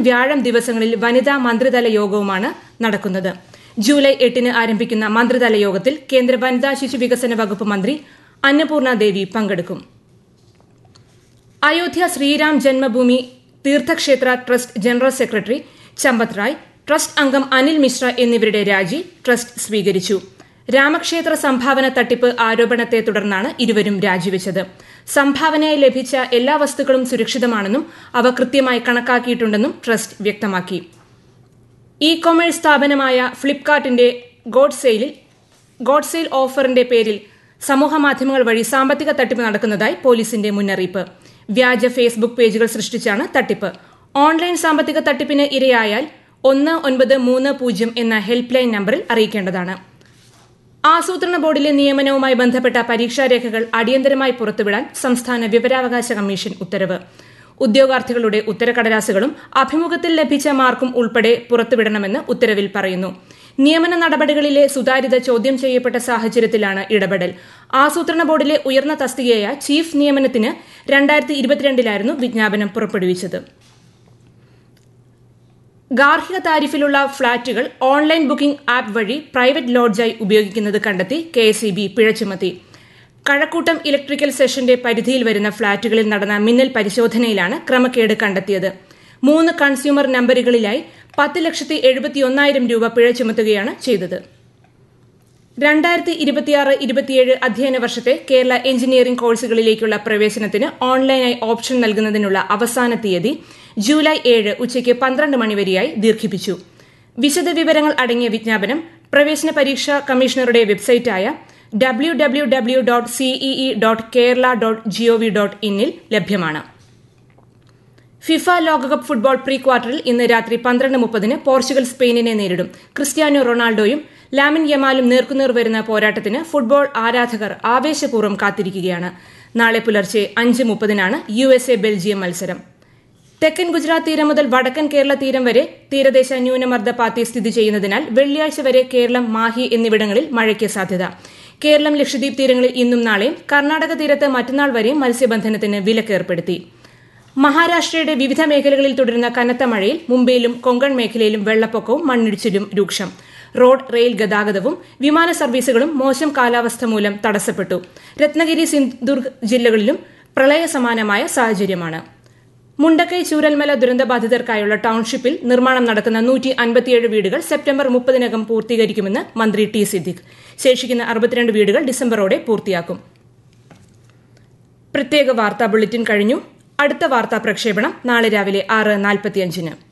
വ്യാഴം ദിവസങ്ങളിൽ വനിതാ മന്ത്രിതല യോഗവുമാണ് നടക്കുന്നത് ജൂലൈ എട്ടിന് ആരംഭിക്കുന്ന മന്ത്രിതല യോഗത്തിൽ കേന്ദ്ര വനിതാ ശിശു വികസന വകുപ്പ് മന്ത്രി അന്നപൂർണ ദേവി പങ്കെടുക്കും Ayodhya Shri Ram Janmabhoomi Teerth Kshetra trust general secretary Champat Rai trust അംഗം അനിൽ മിശ്ര എന്നിവരുടെ രാജി ട്രസ്റ്റ് സ്വീകരിച്ചു രാമക്ഷേത്ര സംഭാവന തട്ടിപ്പ് ആരോപണത്തെ തുടർന്നാണ് ഇരുവരും രാജിവെച്ചത് സംഭാവനയായി ലഭിച്ച എല്ലാ വസ്തുക്കളും സുരക്ഷിതമാണെന്നും അവ കൃത്യമായി കണക്കാക്കിയിട്ടുണ്ടെന്നും ട്രസ്റ്റ് വ്യക്തമാക്കി ഇ കൊമേഴ്സ് സ്ഥാപനമായ ഫ്ലിപ്കാർട്ടിന്റെ ഗോഡ് സെയിലിൽ ഗോഡ് സെയിൽ ഓഫറിന്റെ പേരിൽ സമൂഹമാധ്യമങ്ങൾ വഴി സാമ്പത്തിക തട്ടിപ്പ് നടക്കുന്നതായി പോലീസിന്റെ മുന്നറിയിപ്പ് വ്യാജ ഫേസ്ബുക്ക് പേജുകൾ സൃഷ്ടിച്ചാണ് തട്ടിപ്പ് ഓൺലൈൻ സാമ്പത്തിക തട്ടിപ്പിന് ഇരയായാൽ ഒന്ന് ഒൻപത് മൂന്ന് പൂജ്യം എന്ന ഹെൽപ്പ് ലൈൻ നമ്പറിൽ അറിയിക്കേണ്ടതാണ് ആസൂത്രണ ബോർഡിലെ നിയമനവുമായി ബന്ധപ്പെട്ട പരീക്ഷാരേഖകൾ അടിയന്തരമായി പുറത്തുവിടാൻ സംസ്ഥാന വിവരാവകാശ കമ്മീഷൻ ഉത്തരവ് ഉദ്യോഗാർത്ഥികളുടെ ഉത്തരക്കടലാസുകളും അഭിമുഖത്തിൽ ലഭിച്ച മാർക്കും ഉൾപ്പെടെ പുറത്തുവിടണമെന്ന് ഉത്തരവിൽ പറയുന്നു നിയമന നടപടികളിലെ സുതാര്യത ചോദ്യം ചെയ്യപ്പെട്ട സാഹചര്യത്തിലാണ് ഇടപെടൽ ആസൂത്രണ ബോർഡിലെ ഉയർന്ന തസ്തികയായ ചീഫ് നിയമനത്തിന് രണ്ടായിരത്തി ഇരുപത്തിരണ്ടിലായിരുന്നു വിജ്ഞാപനം പുറപ്പെടുവിച്ചത് ഗാർഹിക താരിഫിലുള്ള ഫ്ളാറ്റുകൾ ഓൺലൈൻ ബുക്കിംഗ് ആപ്പ് വഴി പ്രൈവറ്റ് ലോഡ്ജായി ഉപയോഗിക്കുന്നത് കണ്ടെത്തി കെ എസ് ഇ ബി പിഴ ചുമത്തി കഴക്കൂട്ടം ഇലക്ട്രിക്കൽ സെഷന്റെ പരിധിയിൽ വരുന്ന ഫ്ളാറ്റുകളിൽ നടന്ന മിന്നൽ പരിശോധനയിലാണ് ക്രമക്കേട് കണ്ടെത്തിയത് മൂന്ന് കൺസ്യൂമർ നമ്പറുകളിലായി പത്ത് ലക്ഷത്തി എഴുപത്തിയൊന്നായിരം രൂപ പിഴ ചുമത്തുകയാണ് ചെയ്തത് രണ്ടായിരത്തി ഇരുപത്തിയാറ് ഇരുപത്തിയേഴ് അധ്യയന വർഷത്തെ കേരള എഞ്ചിനീയറിംഗ് കോഴ്സുകളിലേക്കുള്ള പ്രവേശനത്തിന് ഓൺലൈനായി ഓപ്ഷൻ നൽകുന്നതിനുള്ള അവസാന തീയതി ജൂലൈ ഏഴ് ഉച്ചയ്ക്ക് പന്ത്രണ്ട് മണിവരെയായി ദീർഘിപ്പിച്ചു വിശദവിവരങ്ങൾ അടങ്ങിയ വിജ്ഞാപനം പ്രവേശന പരീക്ഷാ കമ്മീഷണറുടെ വെബ്സൈറ്റായ W W W dot CEE dot Kerala dot gov dot ഇന്നിൽ ലഭ്യമാണ് ഫിഫ ലോകകപ്പ് ഫുട്ബോൾ പ്രീ ക്വാർട്ടറിൽ ഇന്ന് രാത്രി പന്ത്രണ്ട് മുപ്പതിന് പോർച്ചുഗൽ സ്പെയിനിനെ നേരിടും ക്രിസ്ത്യാനോ റൊണാൾഡോയും ലാമിൻ യമാലും നേർക്കുനേർ വരുന്ന പോരാട്ടത്തിന് ഫുട്ബോൾ ആരാധകർ ആവേശപൂർവ്വം കാത്തിരിക്കുകയാണ് നാളെ പുലർച്ചെ അഞ്ച് മുപ്പതിനാണ് യു എസ് എ ബെൽജിയം മത്സരം തെക്കൻ ഗുജറാത്ത് തീരം മുതൽ വടക്കൻ കേരള തീരം വരെ തീരദേശ ന്യൂനമർദ്ദപാത്തി സ്ഥിതി ചെയ്യുന്നതിനാൽ വെള്ളിയാഴ്ച വരെ കേരളം മാഹി എന്നിവിടങ്ങളിൽ മഴയ്ക്ക് സാധ്യത കേരളം ലക്ഷദ്വീപ് തീരങ്ങളിൽ ഇന്നും നാളെയും കർണാടക തീരത്ത് മറ്റന്നാൾ വരെയും മത്സ്യബന്ധനത്തിന് വിലക്കേർപ്പെടുത്തി മഹാരാഷ്ട്രയുടെ വിവിധ മേഖലകളിൽ തുടരുന്ന കനത്ത മഴയിൽ മുംബൈയിലും കൊങ്കൺ മേഖലയിലും വെള്ളപ്പൊക്കവും മണ്ണിടിച്ചിലും രൂക്ഷം റോഡ് റെയിൽ ഗതാഗതവും വിമാന സർവീസുകളും മോശം കാലാവസ്ഥ മൂലം തടസ്സപ്പെട്ടു രത്നഗിരി സിന്ധുദുർഗ് ജില്ലകളിലും പ്രളയ സമാനമായ സാഹചര്യമാണ് മുണ്ടക്കൈ ചൂരൽമല ദുരന്തബാധിതർക്കായുള്ള ടൌൺഷിപ്പിൽ നിർമ്മാണം നടക്കുന്ന നൂറ്റി അൻപത്തിയേഴ് വീടുകൾ സെപ്റ്റംബർ മുപ്പതിനകം പൂർത്തീകരിക്കുമെന്ന് മന്ത്രി ടി സിദ്ദിഖ് ശേഷിക്കുന്ന അറുപത്തിരണ്ട് വീടുകൾ ഡിസംബറോടെ പൂർത്തിയാക്കും പ്രത്യേക വാർത്താ ബുള്ളറ്റിൻ കഴിഞ്ഞു അടുത്ത വാർത്താ പ്രക്ഷേപണം നാളെ രാവിലെ ആറ് നാൽപ്പത്തിയഞ്ചിന്